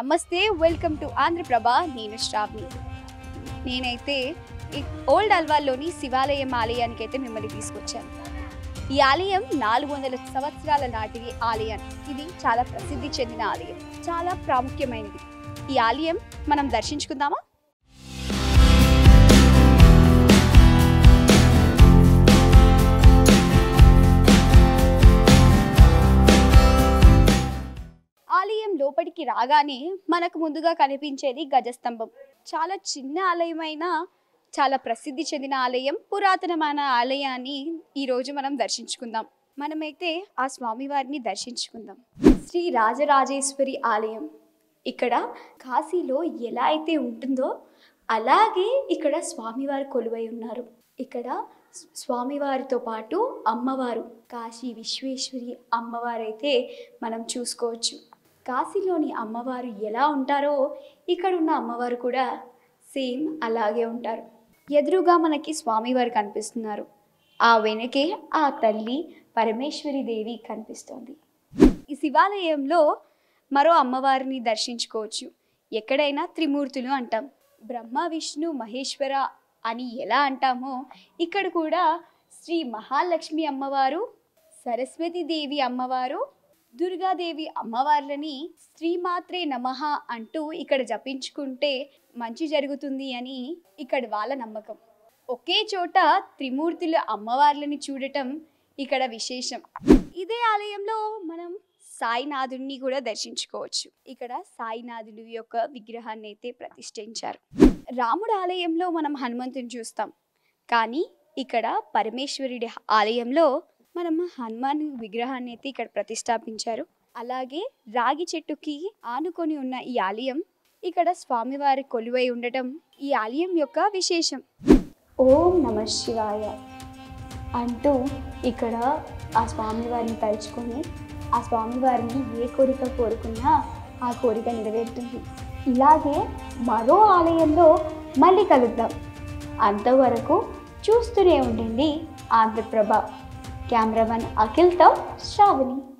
నమస్తే welcome to Andhraprabha నేను శ్రావ్ని నేనైతే ఈ ఓల్డ్ అల్వాల్లోని శివాలయం ఆలయానికి అయితే మిమ్మల్ని తీసుకొచ్చాను ఈ ఆలయం నాలుగు వందల సంవత్సరాల నాటి ఆలయం ఇది చాలా ప్రసిద్ధి చెందిన ఆలయం చాలా ప్రాముఖ్యమైనది ఈ ఆలయం మనం దర్శించుకుందామా ఆలయం లోపలికి రాగానే మనకు ముందుగా కనిపించేది గజస్తంభం చాలా చిన్న ఆలయమైన చాలా ప్రసిద్ధి చెందిన ఆలయం పురాతనమైన ఆలయాన్ని ఈరోజు మనం దర్శించుకుందాం మనమైతే ఆ స్వామివారిని దర్శించుకుందాం శ్రీ రాజరాజేశ్వరి ఆలయం ఇక్కడ కాశీలో ఎలా అయితే ఉంటుందో అలాగే ఇక్కడ స్వామివారు కొలువై ఉన్నారు ఇక్కడ స్వామివారితో పాటు అమ్మవారు కాశీ విశ్వేశ్వరి అమ్మవారైతే మనం చూసుకోవచ్చు కాశీలోని అమ్మవారు ఎలా ఉంటారో ఇక్కడ ఉన్న అమ్మవారు కూడా సేమ్ అలాగే ఉంటారు ఎదురుగా మనకి స్వామివారు కనిపిస్తున్నారు ఆ వెనకే ఆ తల్లి పరమేశ్వరి దేవి కనిపిస్తోంది ఈ శివాలయంలో మరో అమ్మవారిని దర్శించుకోవచ్చు ఎక్కడైనా త్రిమూర్తులు అంటాం బ్రహ్మ విష్ణు మహేశ్వర అని ఎలా అంటామో ఇక్కడ కూడా శ్రీ మహాలక్ష్మి అమ్మవారు సరస్వతి దేవి అమ్మవారు దుర్గాదేవి అమ్మవార్లని శ్రీమాత్రే నమః అంటూ ఇక్కడ జపించుకుంటే మంచి జరుగుతుంది అని ఇక్కడ వాళ్ళ నమ్మకం ఒకే చోట త్రిమూర్తుల అమ్మవార్లని చూడటం ఇక్కడ విశేషం ఇదే ఆలయంలో మనం సాయినాథుడిని కూడా దర్శించుకోవచ్చు ఇక్కడ సాయినాథుడి యొక్క విగ్రహాన్ని అయితే ప్రతిష్ఠించారు రాముడు ఆలయంలో మనం హనుమంతుని చూస్తాం కానీ ఇక్కడ పరమేశ్వరుడి ఆలయంలో మనం హనుమాన్ విగ్రహాన్ని అయితే ఇక్కడ ప్రతిష్టాపించారు అలాగే రాగి చెట్టుకి ఆనుకొని ఉన్న ఈ ఆలయం ఇక్కడ స్వామివారి కొలువై ఉండటం ఈ ఆలయం యొక్క విశేషం ఓం నమ శివాయ అంటూ ఇక్కడ ఆ స్వామివారిని తలుచుకొని ఆ స్వామివారిని ఏ కోరిక కోరుకున్నా ఆ కోరిక నెరవేరుతుంది ఇలాగే మరో ఆలయంలో మళ్ళీ కలుద్దాం అంతవరకు చూస్తూనే ఉండండి ఆంధ్రప్రభ కెమెరామన్ అఖిల్తో శ్రావణి